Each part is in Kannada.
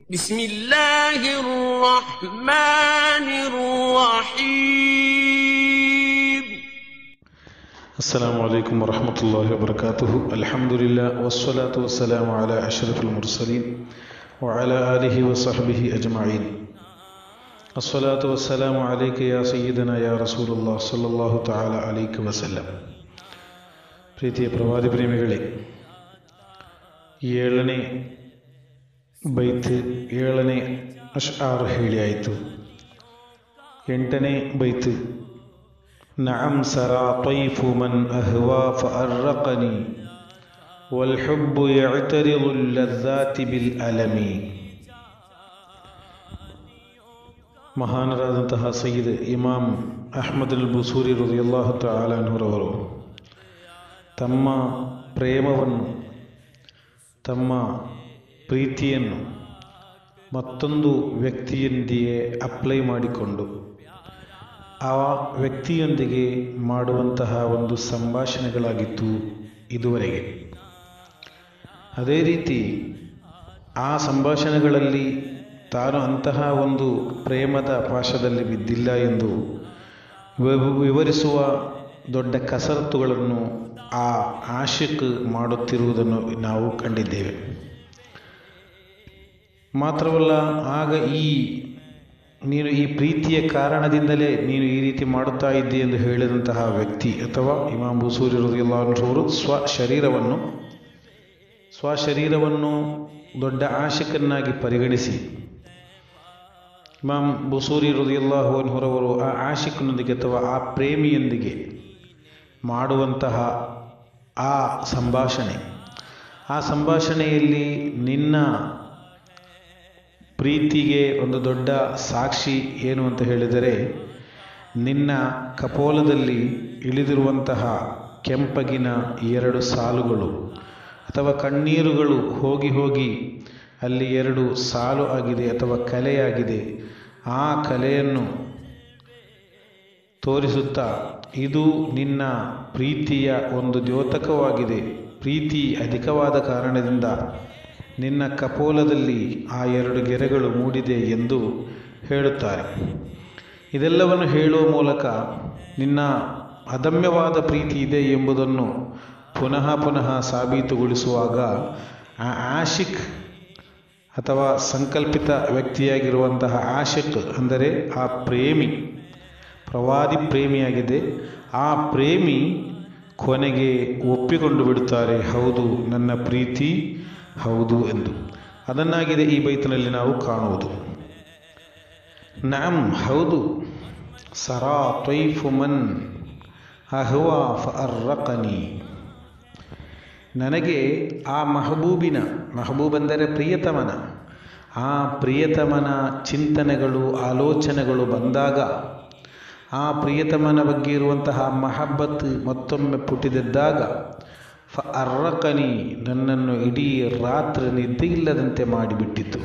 بسم الله الرحمن الرحيم السلام عليكم ورحمة الله وبركاته الحمد لله والصلاة والسلام على أشرف المرسلين وعلى آله وصحبه أجمعين الصلاة والسلام عليك يا سيدنا يا رسول الله صلى الله تعالى عليك وسلم ಪ್ರೀತಿಯ ಪ್ರವಾದಿ ಪ್ರೇಮಿಗಳೇ ಏಳನೇ ಬೈತ್ ಏಳನೇ ಅಶ್ಆರ್ ಹೇಳಿ ಆಯಿತು ಎಂಟನೇ ಬೈತ್ نعم سرى طيف من أهوى فأرقني والحب يعترض اللذات بالألم ಮಹಾನರಾದಂತಹ ಸಯ್ಯದ್ ಇಮಾಮ್ ಅಹ್ಮದ್ ಅಲ್ ಬುಸೂರಿ ರದಿಯಲ್ಲಾಹು ತಾಲನೂರವರು ತಮ್ಮ ಪ್ರೇಮವನ್ನು ತಮ್ಮ ಪ್ರೀತಿಯನ್ನು ಮತ್ತೊಂದು ವ್ಯಕ್ತಿಯೊಂದಿಗೆ ಅಪ್ಲೈ ಮಾಡಿಕೊಂಡು ಆ ವ್ಯಕ್ತಿಯೊಂದಿಗೆ ಮಾಡುವಂತಹ ಒಂದು ಸಂಭಾಷಣೆಗಳಾಗಿತ್ತು ಇದುವರೆಗೆ ಅದೇ ರೀತಿ ಆ ಸಂಭಾಷಣೆಗಳಲ್ಲಿ ತಾನು ಅಂತಹ ಒಂದು ಪ್ರೇಮದ ಪಾಶದಲ್ಲಿ ಬಿದ್ದಿಲ್ಲ ಎಂದು ವಿವ- ವಿವರಿಸುವ ದೊಡ್ಡ ಕಸರತ್ತುಗಳನ್ನು ಆ ಆಶಿಕ್ ಮಾಡುತ್ತಿರುವುದನ್ನು ನಾವು ಕಂಡಿದ್ದೇವೆ ಮಾತ್ರವಲ್ಲ ಆಗ ಈ ನೀನು ಈ ಪ್ರೀತಿಯ ಕಾರಣದಿಂದಲೇ ನೀನು ಈ ರೀತಿ ಮಾಡುತ್ತಾ ಇದ್ದಿ ಎಂದು ಹೇಳಿದಂತಹ ವ್ಯಕ್ತಿ ಅಥವಾ ಇಮಾಮ್ ಬುಸೂರಿ ರದಿಯಲ್ಲಾಹರು ಸ್ವ ಶರೀರವನ್ನು ಸ್ವ ಶರೀರವನ್ನು ದೊಡ್ಡ ಆಶಿಕನ್ನಾಗಿ ಪರಿಗಣಿಸಿ ಇಮಾಮ್ ಬುಸೂರಿ ರದಿಯಲ್ಲಾಹು ಅನ್ಹುರವರು ಆ ಆಶಿಕನೊಂದಿಗೆ ಅಥವಾ ಆ ಪ್ರೇಮಿಯೊಂದಿಗೆ ಮಾಡುವಂತಹ ಆ ಸಂಭಾಷಣೆ ಆ ಸಂಭಾಷಣೆಯಲ್ಲಿ ನಿನ್ನ ಪ್ರೀತಿಗೆ ಒಂದು ದೊಡ್ಡ ಸಾಕ್ಷಿ ಏನು ಅಂತ ಹೇಳಿದರೆ ನಿನ್ನ ಕಪೋಲದಲ್ಲಿ ಇಳಿದಿರುವಂತಹ ಕೆಂಪಗಿನ ಎರಡು ಸಾಲುಗಳು ಅಥವಾ ಕಣ್ಣೀರುಗಳು ಹೋಗಿ ಹೋಗಿ ಅಲ್ಲಿ ಎರಡು ಸಾಲು ಆಗಿದೆ ಅಥವಾ ಕಲೆಯಾಗಿದೆ ಆ ಕಲೆಯನ್ನು ತೋರಿಸುತ್ತಾ ಇದು ನಿನ್ನ ಪ್ರೀತಿಯ ಒಂದು ದ್ಯೋತಕವಾಗಿದೆ ಪ್ರೀತಿ ಅಧಿಕವಾದ ಕಾರಣದಿಂದ ನಿನ್ನ ಕಪೋಲದಲ್ಲಿ ಆ ಎರಡು ಗೆರೆಗಳು ಮೂಡಿದೆ ಎಂದು ಹೇಳುತ್ತಾರೆ ಇದೆಲ್ಲವನ್ನು ಹೇಳುವ ಮೂಲಕ ನಿನ್ನ ಅದಮ್ಯವಾದ ಪ್ರೀತಿ ಇದೆ ಎಂಬುದನ್ನು ಪುನಃ ಪುನಃ ಸಾಬೀತುಗೊಳಿಸುವಾಗ ಆ ಆಶಿಕ್ ಅಥವಾ ಸಂಕಲ್ಪಿತ ವ್ಯಕ್ತಿಯಾಗಿರುವಂತಹ ಆಶಿಕ್ ಅಂದರೆ ಆ ಪ್ರೇಮಿ ಪ್ರವಾದಿ ಪ್ರೇಮಿಯಾಗಿದೆ ಆ ಪ್ರೇಮಿ ಕೊನೆಗೆ ಒಪ್ಪಿಕೊಂಡು ಬಿಡುತ್ತಾರೆ ಹೌದು ನನ್ನ ಪ್ರೀತಿ ಹೌದು ಎಂದು ಅದನ್ನಾಗಿದೆ ಈ ಬೈತಿನಲ್ಲಿ ನಾವು ಕಾಣುವುದು ನಾಮ್ ಹೌದು ಸರಾ ತ್ವೈಫು ಮನ್ ಅಹ್ವಾ ಫಅರ್ರಕನಿ ನನಗೆ ಆ ಮಹಬೂಬಿನ ಮಹಬೂಬ್ ಅಂದರೆ ಪ್ರಿಯತಮನ ಆ ಪ್ರಿಯತಮನ ಚಿಂತನೆಗಳು ಆಲೋಚನೆಗಳು ಬಂದಾಗ ಆ ಪ್ರಿಯತಮನ ಬಗ್ಗೆ ಇರುವಂತಹ ಮಹಬ್ಬತ್ ಮತ್ತೊಮ್ಮೆ ಪುಟಿದೆದ್ದಾಗ ಫ ಅರ್ರಕನಿ ನನ್ನನ್ನು ಇಡೀ ರಾತ್ರಿ ನಿದ್ದೆ ಇಲ್ಲದಂತೆ ಮಾಡಿಬಿಟ್ಟಿತು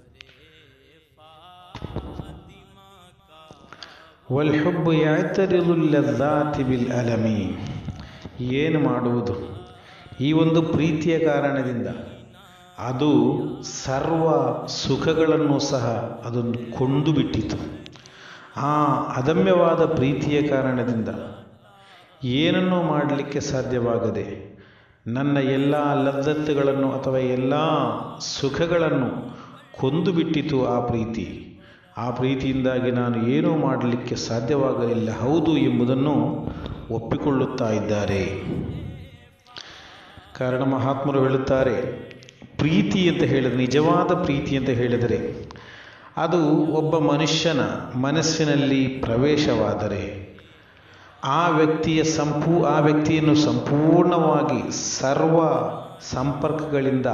ವಲ್ಹುಬ್ಬು ಯಾತರಿಲುಲ್ಲದಾತಿ ಬಿಲ್ ಅಲಮಿ ಏನು ಮಾಡುವುದು ಈ ಒಂದು ಪ್ರೀತಿಯ ಕಾರಣದಿಂದ ಅದು ಸರ್ವ ಸುಖಗಳನ್ನು ಸಹ ಅದೊಂದು ಕೊಂದು ಬಿಟ್ಟಿತು ಆ ಅದಮ್ಯವಾದ ಪ್ರೀತಿಯ ಕಾರಣದಿಂದ ಏನನ್ನೂ ಮಾಡಲಿಕ್ಕೆ ಸಾಧ್ಯವಾಗದೆ ನನ್ನ ಎಲ್ಲ ಲದ್ದತ್ತುಗಳನ್ನು ಅಥವಾ ಎಲ್ಲ ಸುಖಗಳನ್ನು ಕೊಂದು ಬಿಟ್ಟಿತು ಆ ಪ್ರೀತಿ ಆ ಪ್ರೀತಿಯಿಂದಾಗಿ ನಾನು ಏನೂ ಮಾಡಲಿಕ್ಕೆ ಸಾಧ್ಯವಾಗಲಿಲ್ಲ ಹೌದು ಎಂಬುದನ್ನು ಒಪ್ಪಿಕೊಳ್ಳುತ್ತಾ ಇದ್ದಾರೆ ಕಾರಣ ಮಹಾತ್ಮರು ಹೇಳುತ್ತಾರೆ ಪ್ರೀತಿ ಅಂತ ಹೇಳಿದರೆ ನಿಜವಾದ ಪ್ರೀತಿ ಅಂತ ಹೇಳಿದರೆ ಅದು ಒಬ್ಬ ಮನುಷ್ಯನ ಮನಸ್ಸಿನಲ್ಲಿ ಪ್ರವೇಶವಾದರೆ ಆ ವ್ಯಕ್ತಿಯ ಸಂಪೂ ಆ ವ್ಯಕ್ತಿಯನ್ನು ಸಂಪೂರ್ಣವಾಗಿ ಸರ್ವ ಸಂಪರ್ಕಗಳಿಂದ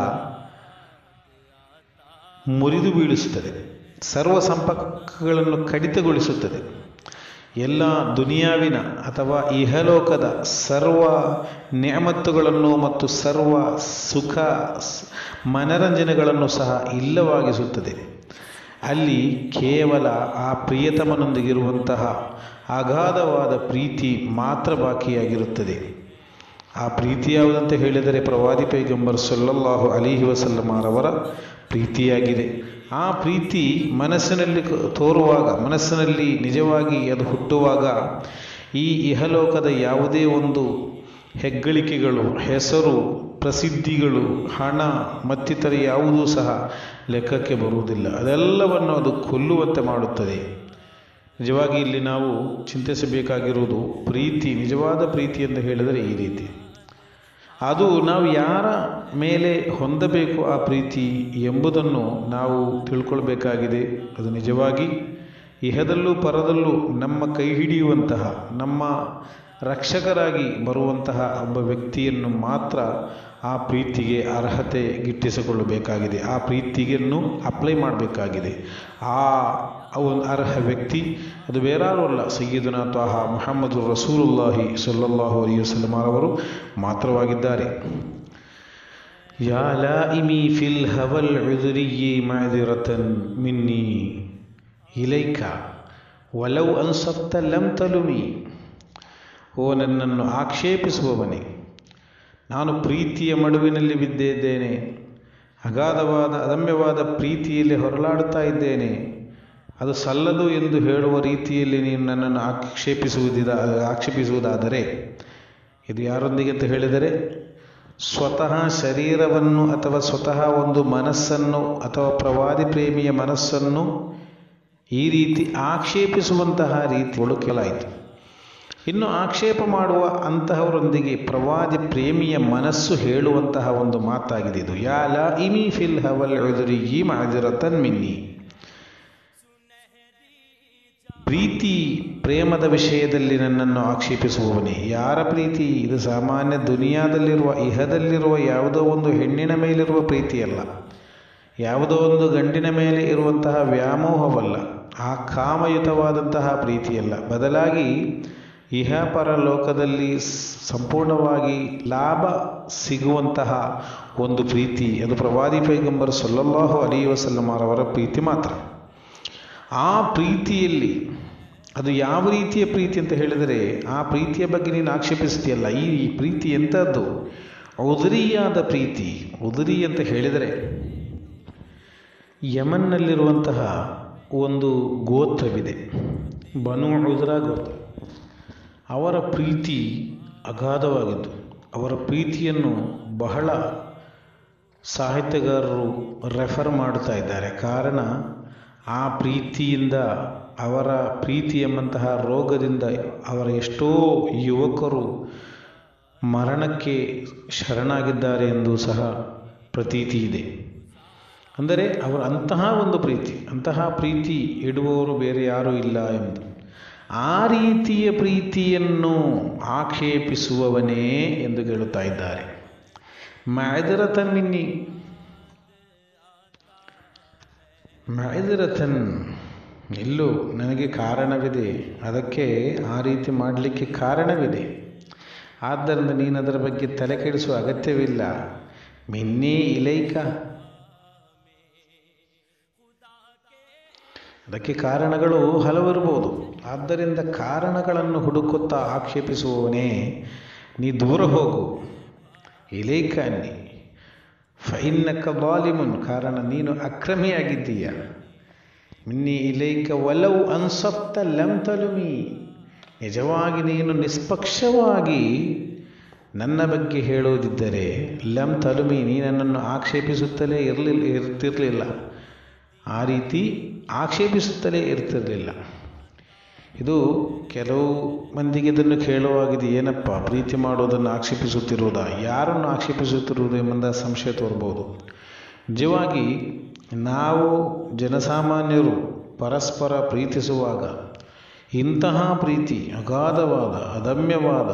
ಮುರಿದು ಬೀಳಿಸುತ್ತದೆ ಸರ್ವ ಸಂಪರ್ಕಗಳನ್ನು ಕಡಿತಗೊಳಿಸುತ್ತದೆ ಎಲ್ಲ ದುನಿಯಾವಿನ ಅಥವಾ ಇಹಲೋಕದ ಸರ್ವ ನ್ಯಾಮತ್ತುಗಳನ್ನು ಮತ್ತು ಸರ್ವ ಸುಖ ಸ್- ಮನರಂಜನೆಗಳನ್ನು ಸಹ ಇಲ್ಲವಾಗಿಸುತ್ತದೆ ಅಲ್ಲಿ ಕೇವಲ ಆ ಪ್ರಿಯತಮನೊಂದಿಗಿರುವಂತಹ ಅಗಾಧವಾದ ಪ್ರೀತಿ ಮಾತ್ರ ಬಾಕಿಯಾಗಿರುತ್ತದೆ ಆ ಪ್ರೀತಿ ಯಾವುದಂತ ಹೇಳಿದರೆ ಪ್ರವಾದಿ ಪೈಗಂಬರ್ ಸಲ್ಲಲ್ಲಾಹು ಅಲಿಹಿ ವಸಲ್ಲಮಾರವರ ಪ್ರೀತಿಯಾಗಿದೆ ಆ ಪ್ರೀತಿ ಮನಸ್ಸಿನಲ್ಲಿ ಕ- ತೋರುವಾಗ ಮನಸ್ಸಿನಲ್ಲಿ ನಿಜವಾಗಿ ಅದು ಹುಟ್ಟುವಾಗ ಈ ಇಹಲೋಕದ ಯಾವುದೇ ಒಂದು ಹೆಗ್ಗಳಿಕೆಗಳು ಹೆಸರು ಪ್ರಸಿದ್ಧಿಗಳು ಹಣ ಮತ್ತಿತರ ಯಾವುದೂ ಸಹ ಲೆಕ್ಕಕ್ಕೆ ಬರುವುದಿಲ್ಲ ಅದೆಲ್ಲವನ್ನು ಅದು ಕೊಲ್ಲುವಂತೆ ಮಾಡುತ್ತದೆ ನಿಜವಾಗಿ ಇಲ್ಲಿ ನಾವು ಚಿಂತಿಸಬೇಕಾಗಿರುವುದು ಪ್ರೀತಿ ನಿಜವಾದ ಪ್ರೀತಿ ಎಂದು ಹೇಳಿದರೆ ಈ ರೀತಿ ಅದು ನಾವು ಯಾರ ಮೇಲೆ ಹೊಂದಬೇಕು ಆ ಪ್ರೀತಿ ಎಂಬುದನ್ನು ನಾವು ತಿಳ್ಕೊಳ್ಬೇಕಾಗಿದೆ ಅದು ನಿಜವಾಗಿ ಇಹದಲ್ಲೂ ಪರದಲ್ಲೂ ನಮ್ಮ ಕೈ ಹಿಡಿಯುವಂತಹ ನಮ್ಮ ರಕ್ಷಕರಾಗಿ ಬರುವಂತಹ ಒಬ್ಬ ವ್ಯಕ್ತಿಯನ್ನು ಮಾತ್ರ ಆ ಪ್ರೀತಿಗೆ ಅರ್ಹತೆ ಗಿಟ್ಟಿಸಿಕೊಳ್ಳಬೇಕಾಗಿದೆ ಆ ಪ್ರೀತಿಗೆನ್ನು ಅಪ್ಲೈ ಮಾಡಬೇಕಾಗಿದೆ ಆ ಒಂದು ಅರ್ಹ ವ್ಯಕ್ತಿ ಅದು ಬೇರಾರು ಅಲ್ಲ ಸಯ್ಯದನ ತ್ವಾಹ ಮುಹಮ್ಮದು ರಸೂಲುಲ್ಲಾಹಿ ಸಲ್ಲಲ್ಲಾಹು ಅಲೈಹಿ ವಸಲ್ಲಂ ಅವರು ಮಾತ್ರವಾಗಿದ್ದಾರೆ ಯಾ ಲಾಯಿಮಿ ಫಿಲ್ ಹವಲ್ ಉದುರಿಯಿ ಮಾದಿರತನ್ ಮಿನ್ನಿ ಇಲೈಕ ವಲೌ ಅನ್ಸತ್ತ ಲಂ ತಲುಮಿ ಓ ನನ್ನನ್ನು ಆಕ್ಷೇಪಿಸುವವನೇ ನಾನು ಪ್ರೀತಿಯ ಮಡುವಿನಲ್ಲಿ ಬಿದ್ದಿದ್ದೇನೆ ಅಗಾಧವಾದ ಅದಮ್ಯವಾದ ಪ್ರೀತಿಯಲ್ಲಿ ಹೊರಲಾಡುತ್ತಾ ಇದ್ದೇನೆ ಅದು ಸಲ್ಲದು ಎಂದು ಹೇಳುವ ರೀತಿಯಲ್ಲಿ ನೀನು ನನ್ನನ್ನು ಆಕ್ಷೇಪಿಸುವುದಿದ ಆಕ್ಷೇಪಿಸುವುದಾದರೆ ಇದು ಯಾರೊಂದಿಗೆ ಅಂತ ಹೇಳಿದರೆ ಸ್ವತಃ ಶರೀರವನ್ನು ಅಥವಾ ಸ್ವತಃ ಒಂದು ಮನಸ್ಸನ್ನು ಅಥವಾ ಪ್ರವಾದಿ ಪ್ರೇಮಿಯ ಮನಸ್ಸನ್ನು ಈ ರೀತಿ ಆಕ್ಷೇಪಿಸುವಂತಹ ರೀತಿಗಳು ಕೆಲಾಯಿತು ಇನ್ನು ಆಕ್ಷೇಪ ಮಾಡುವ ಅಂತಹವರೊಂದಿಗೆ ಪ್ರವಾದಿ ಪ್ರೇಮಿಯ ಮನಸ್ಸು ಹೇಳುವಂತಹ ಒಂದು ಮಾತಾಗಿದೆ ಇದು ಯಾ ಲಾ ಇಮಿ ಫಿಲ್ ಹವಲ್ ಉದುರಿ ಈ ಮಾಡಿರತನ್ ಮಿನ್ನಿ ಪ್ರೀತಿ ಪ್ರೇಮದ ವಿಷಯದಲ್ಲಿ ನನ್ನನ್ನು ಆಕ್ಷೇಪಿಸುವವನೇ ಯಾರ ಪ್ರೀತಿ ಇದು ಸಾಮಾನ್ಯ ದುನಿಯಾದಲ್ಲಿರುವ ಇಹದಲ್ಲಿರುವ ಯಾವುದೋ ಒಂದು ಹೆಣ್ಣಿನ ಮೇಲಿರುವ ಪ್ರೀತಿಯಲ್ಲ ಯಾವುದೋ ಒಂದು ಗಂಡಿನ ಮೇಲೆ ಇರುವಂತಹ ವ್ಯಾಮೋಹವಲ್ಲ ಆ ಕಾಮಯುತವಾದಂತಹ ಪ್ರೀತಿಯಲ್ಲ ಬದಲಾಗಿ ಇಹಪರ ಲೋಕದಲ್ಲಿ ಸಂಪೂರ್ಣವಾಗಿ ಲಾಭ ಸಿಗುವಂತಹ ಒಂದು ಪ್ರೀತಿ ಅದು ಪ್ರವಾದಿ ಪೈಗಂಬರ್ ಸೊಲ್ಲಲ್ಲಾಹು ಅಲಿ ವಸಲ್ಲಮರವರ ಪ್ರೀತಿ ಮಾತ್ರ ಆ ಪ್ರೀತಿಯಲ್ಲಿ ಅದು ಯಾವ ರೀತಿಯ ಪ್ರೀತಿ ಅಂತ ಹೇಳಿದರೆ ಆ ಪ್ರೀತಿಯ ಬಗ್ಗೆ ನೀನು ಆಕ್ಷೇಪಿಸ್ತೀಯಲ್ಲ ಈ ಈ ಪ್ರೀತಿ ಎಂಥದ್ದು ಉದುರಿಯಾದ ಪ್ರೀತಿ ಉದುರಿ ಅಂತ ಹೇಳಿದರೆ ಯಮನ್ನಲ್ಲಿರುವಂತಹ ಒಂದು ಗೋತ್ರವಿದೆ ಬನು ಉದುರ ಗೋತ್ರ ಅವರ ಪ್ರೀತಿ ಅಗಾಧವಾಗಿದ್ದು ಅವರ ಪ್ರೀತಿಯನ್ನು ಬಹಳ ಸಾಹಿತ್ಯಗಾರರು ರೆಫರ್ ಮಾಡ್ತಾ ಇದ್ದಾರೆ ಕಾರಣ ಆ ಪ್ರೀತಿಯಿಂದ ಅವರ ಪ್ರೀತಿ ಎಂಬಂತಹ ರೋಗದಿಂದ ಅವರ ಎಷ್ಟೋ ಯುವಕರು ಮರಣಕ್ಕೆ ಶರಣಾಗಿದ್ದಾರೆ ಎಂದು ಸಹ ಪ್ರತೀತಿ ಇದೆ ಅಂದರೆ ಅವರ ಅಂತಹ ಒಂದು ಪ್ರೀತಿ ಅಂತಹ ಪ್ರೀತಿ ಇಡುವವರು ಬೇರೆ ಯಾರೂ ಇಲ್ಲ ಎಂದು ಆ ರೀತಿಯ ಪ್ರೀತಿಯನ್ನು ಆಕ್ಷೇಪಿಸುವವನೇ ಎಂದು ಕೇಳುತ್ತಾ ಇದ್ದಾರೆ ಮ್ಯಾದರತನ್ ಮಿನ್ನಿ ಮ್ಯಾದರತನ್ ಎಲ್ಲೂ ನನಗೆ ಕಾರಣವಿದೆ ಅದಕ್ಕೆ ಆ ರೀತಿ ಮಾಡಲಿಕ್ಕೆ ಕಾರಣವಿದೆ ಆದ್ದರಿಂದ ನೀನು ಅದರ ಬಗ್ಗೆ ತಲೆ ಕೆಡಿಸುವ ಅಗತ್ಯವಿಲ್ಲ ಮಿನ್ನಿ ಇಲೈಕ ಅದಕ್ಕೆ ಕಾರಣಗಳು ಹಲವಿರಬಹುದು ಆದ್ದರಿಂದ ಕಾರಣಗಳನ್ನು ಹುಡುಕುತ್ತಾ ಆಕ್ಷೇಪಿಸುವವನೇ ನೀ ದೂರ ಹೋಗು ಇಲೇಕ ಅನ್ನಿ ಫೈನ್ನಕ ಬಾಲಿಮುನ್ ಕಾರಣ ನೀನು ಅಕ್ರಮಿಯಾಗಿದ್ದೀಯ ಮಿನ್ನಿ ಇಲೇಕ ಒಲವು ಅನ್ಸಪ್ತ ಲಂ ತಲುಮಿ ನಿಜವಾಗಿ ನೀನು ನಿಷ್ಪಕ್ಷವಾಗಿ ನನ್ನ ಬಗ್ಗೆ ಹೇಳುವುದಿದ್ದರೆ ಲಂ ತಲುಮಿ ನೀ ನನ್ನನ್ನು ಆಕ್ಷೇಪಿಸುತ್ತಲೇ ಇರಲಿಲ್ಲ ಇರ್ತಿರಲಿಲ್ಲ ಆ ರೀತಿ ಆಕ್ಷೇಪಿಸುತ್ತಲೇ ಇರ್ತಿರಲಿಲ್ಲ ಇದು ಕೆಲವು ಮಂದಿಗೆ ಇದನ್ನು ಕೇಳುವಾಗಿದೆ ಏನಪ್ಪ ಪ್ರೀತಿ ಮಾಡೋದನ್ನು ಆಕ್ಷೇಪಿಸುತ್ತಿರುವುದಾ ಯಾರನ್ನು ಆಕ್ಷೇಪಿಸುತ್ತಿರುವುದು ಎಂಬ ಸಂಶಯ ತೋರ್ಬೋದು ನಿಜವಾಗಿ ನಾವು ಜನಸಾಮಾನ್ಯರು ಪರಸ್ಪರ ಪ್ರೀತಿಸುವಾಗ ಇಂತಹ ಪ್ರೀತಿ ಅಗಾಧವಾದ ಅದಮ್ಯವಾದ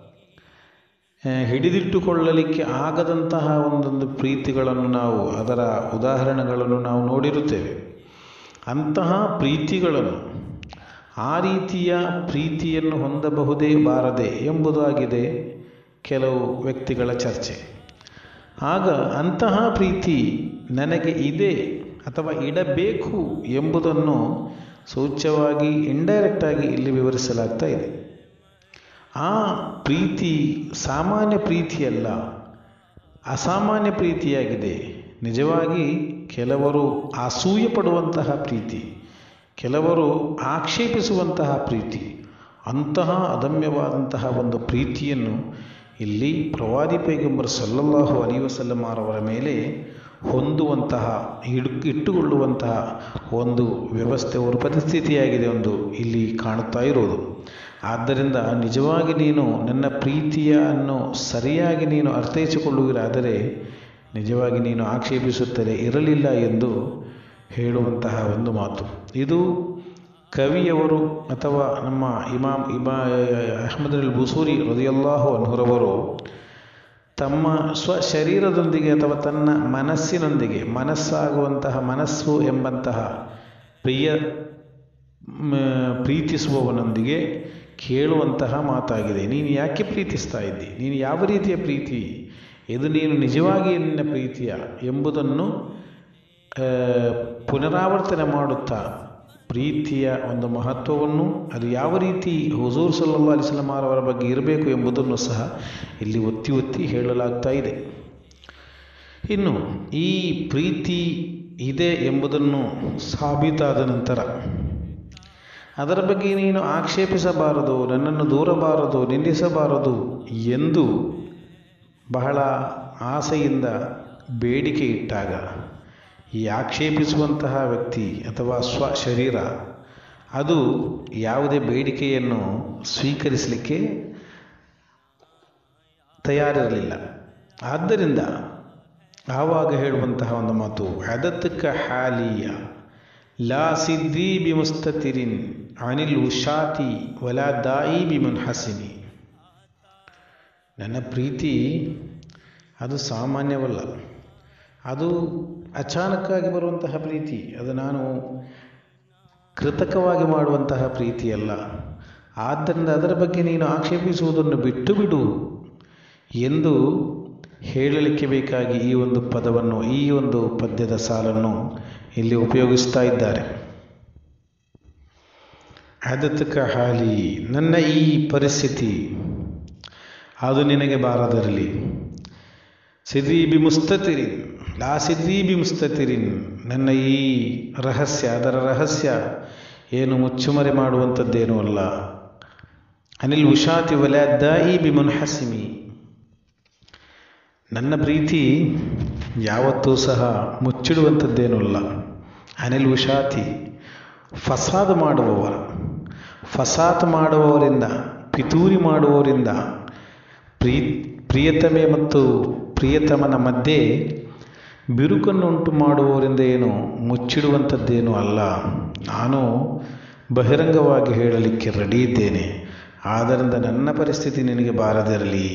ಹಿಡಿದಿಟ್ಟುಕೊಳ್ಳಲಿಕ್ಕೆ ಆಗದಂತಹ ಒಂದೊಂದು ಪ್ರೀತಿಗಳನ್ನು ನಾವು ಅದರ ಉದಾಹರಣೆಗಳನ್ನು ನಾವು ನೋಡಿರುತ್ತೇವೆ ಅಂತಹ ಪ್ರೀತಿಗಳನ್ನು ಆ ರೀತಿಯ ಪ್ರೀತಿಯನ್ನು ಹೊಂದಬಹುದೇ ಬಾರದೆ ಎಂಬುದಾಗಿದೆ ಕೆಲವು ವ್ಯಕ್ತಿಗಳ ಚರ್ಚೆ ಆಗ ಅಂತಹ ಪ್ರೀತಿ ನನಗೆ ಇದೆ ಅಥವಾ ಇಡಬೇಕು ಎಂಬುದನ್ನು ಸೂಚ್ಯವಾಗಿ ಇಂಡೈರೆಕ್ಟಾಗಿ ಇಲ್ಲಿ ವಿವರಿಸಲಾಗ್ತಾ ಇದೆ ಆ ಪ್ರೀತಿ ಸಾಮಾನ್ಯ ಪ್ರೀತಿಯಲ್ಲ ಅಸಾಮಾನ್ಯ ಪ್ರೀತಿಯಾಗಿದೆ ನಿಜವಾಗಿ ಕೆಲವರು ಅಸೂಯೆ ಪಡುವಂತಹ ಪ್ರೀತಿ ಕೆಲವರು ಆಕ್ಷೇಪಿಸುವಂತಹ ಪ್ರೀತಿ ಅಂತಹ ಅದಮ್ಯವಾದಂತಹ ಒಂದು ಪ್ರೀತಿಯನ್ನು ಇಲ್ಲಿ ಪ್ರವಾದಿ ಪೈಗಂಬರ್ ಸಲ್ಲಲ್ಲಾಹು ಅಲಿ ವಸಲ್ಲಮಾರವರ ಮೇಲೆ ಹೊಂದುವಂತಹ ಹಿಡು ಇಟ್ಟುಕೊಳ್ಳುವಂತಹ ಒಂದು ವ್ಯವಸ್ಥೆ ಒಂದು ಪರಿಸ್ಥಿತಿಯಾಗಿದೆ ಒಂದು ಇಲ್ಲಿ ಕಾಣುತ್ತಾ ಇರೋದು ಆದ್ದರಿಂದ ನಿಜವಾಗಿ ನೀನು ನನ್ನ ಪ್ರೀತಿಯನ್ನು ಸರಿಯಾಗಿ ನೀನು ಅರ್ಥೈಸಿಕೊಳ್ಳುವಿರಾದರೆ ನಿಜವಾಗಿ ನೀನು ಆಕ್ಷೇಪಿಸುತ್ತಲೇ ಇರಲಿಲ್ಲ ಎಂದು ಹೇಳುವಂತಹ ಒಂದು ಮಾತು ಇದು ಕವಿಯವರು ಅಥವಾ ನಮ್ಮ ಇಮಾಮ್ ಇಮಾ ಅಹಮದ್ ಅಲ್ ಬುಸೂರಿ ರದಿಯಲ್ಲಾಹು ಅನ್ಹುರವರು ತಮ್ಮ ಸ್ವ ಶರೀರದೊಂದಿಗೆ ಅಥವಾ ತನ್ನ ಮನಸ್ಸಿನೊಂದಿಗೆ ಮನಸ್ಸಾಗುವಂತಹ ಮನಸ್ಸು ಎಂಬಂತಹ ಪ್ರಿಯ ಪ್ರೀತಿಸುವವನೊಂದಿಗೆ ಕೇಳುವಂತಹ ಮಾತಾಗಿದೆ ನೀನು ಯಾಕೆ ಪ್ರೀತಿಸ್ತಾ ಇದ್ದಿ ನೀನು ಯಾವ ರೀತಿಯ ಪ್ರೀತಿ ಇದು ನೀನು ನಿಜವಾಗಿ ನಿನ್ನ ಪ್ರೀತಿಯ ಎಂಬುದನ್ನು ಪುನರಾವರ್ತನೆ ಮಾಡುತ್ತಾ ಪ್ರೀತಿಯ ಒಂದು ಮಹತ್ವವನ್ನು ಅದು ಯಾವ ರೀತಿ ಹುಜೂರ್ ಸಲ್ಲಾ ಅಲಿಸ್ಲಾಮರವರ ಬಗ್ಗೆ ಇರಬೇಕು ಎಂಬುದನ್ನು ಸಹ ಇಲ್ಲಿ ಒತ್ತಿ ಒತ್ತಿ ಹೇಳಲಾಗ್ತಾ ಇದೆ ಇನ್ನು ಈ ಪ್ರೀತಿ ಇದೆ ಎಂಬುದನ್ನು ಸಾಬೀತಾದ ನಂತರ ಅದರ ಬಗ್ಗೆ ನೀನು ಆಕ್ಷೇಪಿಸಬಾರದು ನನ್ನನ್ನು ದೂರಬಾರದು ನಿಂದಿಸಬಾರದು ಎಂದು ಬಹಳ ಆಸೆಯಿಂದ ಬೇಡಿಕೆ ಇಟ್ಟಾಗ ಈ ಆಕ್ಷೇಪಿಸುವಂತಹ ವ್ಯಕ್ತಿ ಅಥವಾ ಸ್ವ ಶರೀರ ಅದು ಯಾವುದೇ ಬೇಡಿಕೆಯನ್ನು ಸ್ವೀಕರಿಸಲಿಕ್ಕೆ ತಯಾರಿರಲಿಲ್ಲ ಆದ್ದರಿಂದ ಆವಾಗ ಹೇಳುವಂತಹ ಒಂದು ಮಾತು ಅದತ್ತಕ ಹಾಲಿಯ ಲಾ ಸಿದ್ದಿ ಬಿ ಮುಸ್ತತಿರಿನ್ ಅನಿಲ್ ಉಷಾತಿ ವಲಾ ದಾಯಿ ಬಿ ಮುನ್ಹಸಿನಿ ನನ್ನ ಪ್ರೀತಿ ಅದು ಸಾಮಾನ್ಯವಲ್ಲ ಅದು ಅಚಾನಕ್ಕಾಗಿ ಬರುವಂತಹ ಪ್ರೀತಿ ಅದು ನಾನು ಕೃತಕವಾಗಿ ಮಾಡುವಂತಹ ಪ್ರೀತಿಯಲ್ಲ ಆದ್ದರಿಂದ ಅದರ ಬಗ್ಗೆ ನೀನು ಆಕ್ಷೇಪಿಸುವುದನ್ನು ಬಿಟ್ಟು ಬಿಡು ಎಂದು ಹೇಳಲಿಕ್ಕೆ ಬೇಕಾಗಿ ಈ ಒಂದು ಪದವನ್ನು ಈ ಒಂದು ಪದ್ಯದ ಸಾಲನ್ನು ಇಲ್ಲಿ ಉಪಯೋಗಿಸ್ತಾ ಇದ್ದಾರೆ ಅದತಕ ಹಾಲಿ ನನ್ನ ಈ ಪರಿಸ್ಥಿತಿ ಅದು ನಿನಗೆ ಬಾರದಿರಲಿ ಸಿದ್ದೀಬಿ ಮುಸ್ತತಿರಿನ್ ಲಾ ಸಿದ್ದೀಬಿ ಮುಸ್ತತಿರಿನ್ ನನ್ನ ಈ ರಹಸ್ಯ ಅದರ ರಹಸ್ಯ ಏನು ಮುಚ್ಚುಮರೆ ಮಾಡುವಂಥದ್ದೇನೂ ಅಲ್ಲ ಅನಿಲ್ ಉಷಾತಿ ವಲ ದಾಯಿ ಬಿ ಮುನ್ಹಸಿಮಿ ನನ್ನ ಪ್ರೀತಿ ಯಾವತ್ತೂ ಸಹ ಮುಚ್ಚಿಡುವಂಥದ್ದೇನೂ ಅಲ್ಲ ಅನಿಲ್ ಉಷಾತಿ ಫಸಾದ್ ಮಾಡುವವರ ಫಸಾತ್ ಮಾಡುವವರಿಂದ ಪಿತೂರಿ ಮಾಡುವವರಿಂದ ಪ್ರೀ ಪ್ರಿಯತಮೆ ಮತ್ತು ಪ್ರಿಯತಮನ ಮಧ್ಯೆ ಬಿರುಕನ್ನು ಉಂಟು ಮಾಡುವವರಿಂದ ಏನು ಮುಚ್ಚಿಡುವಂಥದ್ದೇನೂ ಅಲ್ಲ ನಾನು ಬಹಿರಂಗವಾಗಿ ಹೇಳಲಿಕ್ಕೆ ರೆಡಿ ಇದ್ದೇನೆ ಆದ್ದರಿಂದ ನನ್ನ ಪರಿಸ್ಥಿತಿ ನಿನಗೆ ಬಾರದಿರಲಿ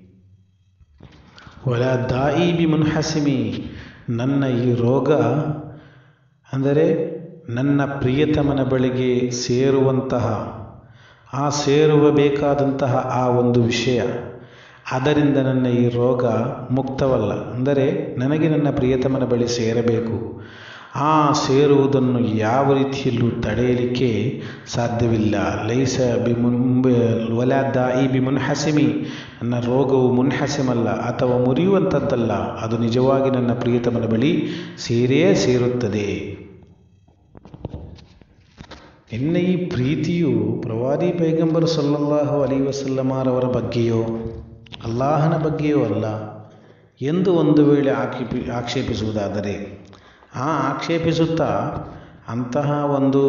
ವಲ ದಾಯಿ ಬಿ ಮುನ್ಹಸಿಮಿ ನನ್ನ ಈ ರೋಗ ಅಂದರೆ ನನ್ನ ಪ್ರಿಯತಮನ ಬಳಿಗೆ ಸೇರುವಂತಹ ಆ ಸೇರುವ ಬೇಕಾದಂತಹ ಆ ಒಂದು ವಿಷಯ ಅದರಿಂದ ನನ್ನ ಈ ರೋಗ ಮುಕ್ತವಲ್ಲ ಅಂದರೆ ನನಗೆ ನನ್ನ ಪ್ರಿಯತಮನ ಬಳಿ ಸೇರಬೇಕು ಆ ಸೇರುವುದನ್ನು ಯಾವ ರೀತಿಯಲ್ಲೂ ತಡೆಯಲಿಕ್ಕೆ ಸಾಧ್ಯವಿಲ್ಲ ಲೈಸ ಬಿ ಮುನ್ ವಲ ದಾಯಿ ಬಿ ಮುನ್ಹಸಿಮಿ ನನ್ನ ರೋಗವು ಮುನ್ಹಸಿಮಲ್ಲ ಅಥವಾ ಮುರಿಯುವಂಥದ್ದಲ್ಲ ಅದು ನಿಜವಾಗಿ ನನ್ನ ಪ್ರಿಯತಮನ ಬಳಿ ಸೇರೇ ಸೇರುತ್ತದೆ ನಿನ್ನ ಈ ಪ್ರೀತಿಯು ಪ್ರವಾದಿ ಪೈಗಂಬರ್ ಸಲ್ಲಲ್ಲಾಹು ಅಲಿ ವಸಲ್ಲಮಾರವರ ಬಗ್ಗೆಯೋ ಅಲ್ಲಾಹನ ಬಗ್ಗೆಯೋ ಅಲ್ಲ ಎಂದು ಒಂದು ವೇಳೆ ಆಕ್ಷೇಪಿ ಆಕ್ಷೇಪಿಸುವುದಾದರೆ ಆ ಆಕ್ಷೇಪಿಸುತ್ತಾ ಅಂತಹ ಒಂದು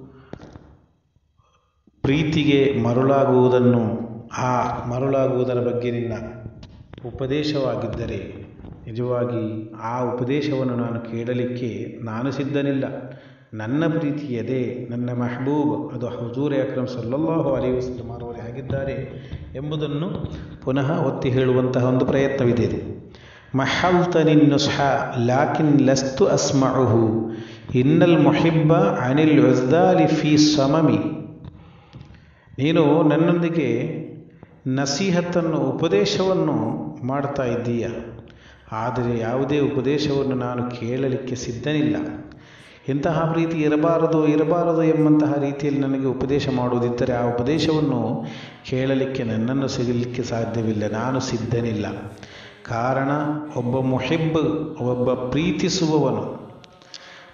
ಪ್ರೀತಿಗೆ ಮರುಳಾಗುವುದನ್ನು ಆ ಮರುಳಾಗುವುದರ ಬಗ್ಗೆ ನಿನ್ನ ಉಪದೇಶವಾಗಿದ್ದರೆ ನಿಜವಾಗಿ ಆ ಉಪದೇಶವನ್ನು ನಾನು ಕೇಳಲಿಕ್ಕೆ ನಾನು ಸಿದ್ಧನಿಲ್ಲ ನನ್ನ ಪ್ರೀತಿಯದೇ ನನ್ನ ಮೆಹಬೂಬ್ ಅದು ಹಜೂರ್ ಅಕ್ರಮ್ ಸಲ್ಲಲ್ಲಾಹು ಅಲಿ ವಸಲ್ಲಮಾರವರೇ ಆಗಿದ್ದಾರೆ ಎಂಬುದನ್ನು ಪುನಃ ಒತ್ತಿ ಹೇಳುವಂತಹ ಒಂದು ಪ್ರಯತ್ನವಿದೆ ಇದು ಮಹಲ್ತನಿ ನುಸ್ಹ ಲಾಕಿನ್ ಲಸ್ತು ಅಸ್ಮಹುಹು ಇನ್ನಲ್ ಮುಹಿಬ್ಬ ಅನಿಲ್ ಉಜ್ದಾಲಿ ಫಿ ಸಮಮಿ ನೀನು ನನ್ನೊಂದಿಗೆ ನಸೀಹತ್ತನ್ನು ಉಪದೇಶವನ್ನು ಮಾಡ್ತಾ ಇದ್ದೀಯ ಆದರೆ ಯಾವುದೇ ಉಪದೇಶವನ್ನು ನಾನು ಕೇಳಲಿಕ್ಕೆ ಸಿದ್ಧನಿಲ್ಲ ಇಂತಹ ಪ್ರೀತಿ ಇರಬಾರದು ಇರಬಾರದು ಎಂಬಂತಹ ರೀತಿಯಲ್ಲಿ ನನಗೆ ಉಪದೇಶ ಮಾಡುವುದಿದ್ದರೆ ಆ ಉಪದೇಶವನ್ನು ಕೇಳಲಿಕ್ಕೆ ನನ್ನನ್ನು ಸಿಗಲಿಕ್ಕೆ ಸಾಧ್ಯವಿಲ್ಲ ನಾನು ಸಿದ್ಧನಿಲ್ಲ ಕಾರಣ ಒಬ್ಬ ಮುಹಿಬ್ ಒಬ್ಬ ಪ್ರೀತಿಸುವವನು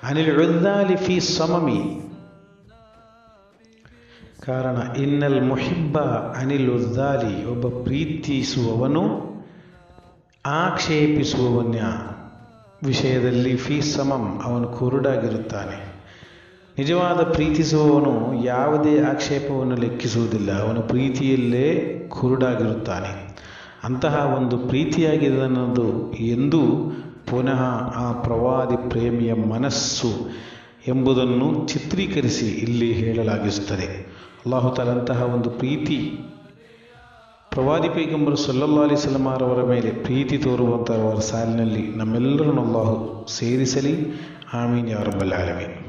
ಅನಿಲ್ ಉದ್ದಾಲಿ ಫಿ ಸಮಮಿ ಕಾರಣ ಇನ್ನಲ್ ಮುಹಿಬ್ಬ ಅನಿಲ್ ಉದ್ದಾಲಿ ಒಬ್ಬ ಪ್ರೀತಿಸುವವನು ಆಕ್ಷೇಪಿಸುವವನ ವಿಷಯದಲ್ಲಿ ಫಿ ಸಮಂ ಅವನು ಕುರುಡಾಗಿರುತ್ತಾನೆ ನಿಜವಾದ ಪ್ರೀತಿಸುವವನು ಯಾವುದೇ ಆಕ್ಷೇಪವನ್ನು ಲೆಕ್ಕಿಸುವುದಿಲ್ಲ ಅವನು ಪ್ರೀತಿಯಲ್ಲೇ ಕುರುಡಾಗಿರುತ್ತಾನೆ ಅಂತಹ ಒಂದು ಪ್ರೀತಿಯಾಗಿದೆ ಅನ್ನೋದು ಎಂದು ಪುನಃ ಆ ಪ್ರವಾದಿ ಪ್ರೇಮಿಯ ಮನಸ್ಸು ಎಂಬುದನ್ನು ಚಿತ್ರೀಕರಿಸಿ ಇಲ್ಲಿ ಹೇಳಲಾಗಿಸುತ್ತದೆ ಅಲ್ಲಾಹು ತಾಲಂತಹ ಒಂದು ಪ್ರೀತಿ ಪ್ರವಾದಿ ಪೈಗಂಬರು ಸಲ್ಲಲ್ಲಾ ಅಲಿ ಸಲಮಾರವರ ಮೇಲೆ ಪ್ರೀತಿ ತೋರುವಂಥವರ ಸಾಲಿನಲ್ಲಿ ನಮ್ಮೆಲ್ಲರನ್ನು ಅಲ್ಲಾಹು ಸೇರಿಸಲಿ ಆಮೀನ್ ಯಾರಬ್ಬಲ್ ಆಲಮೀನ್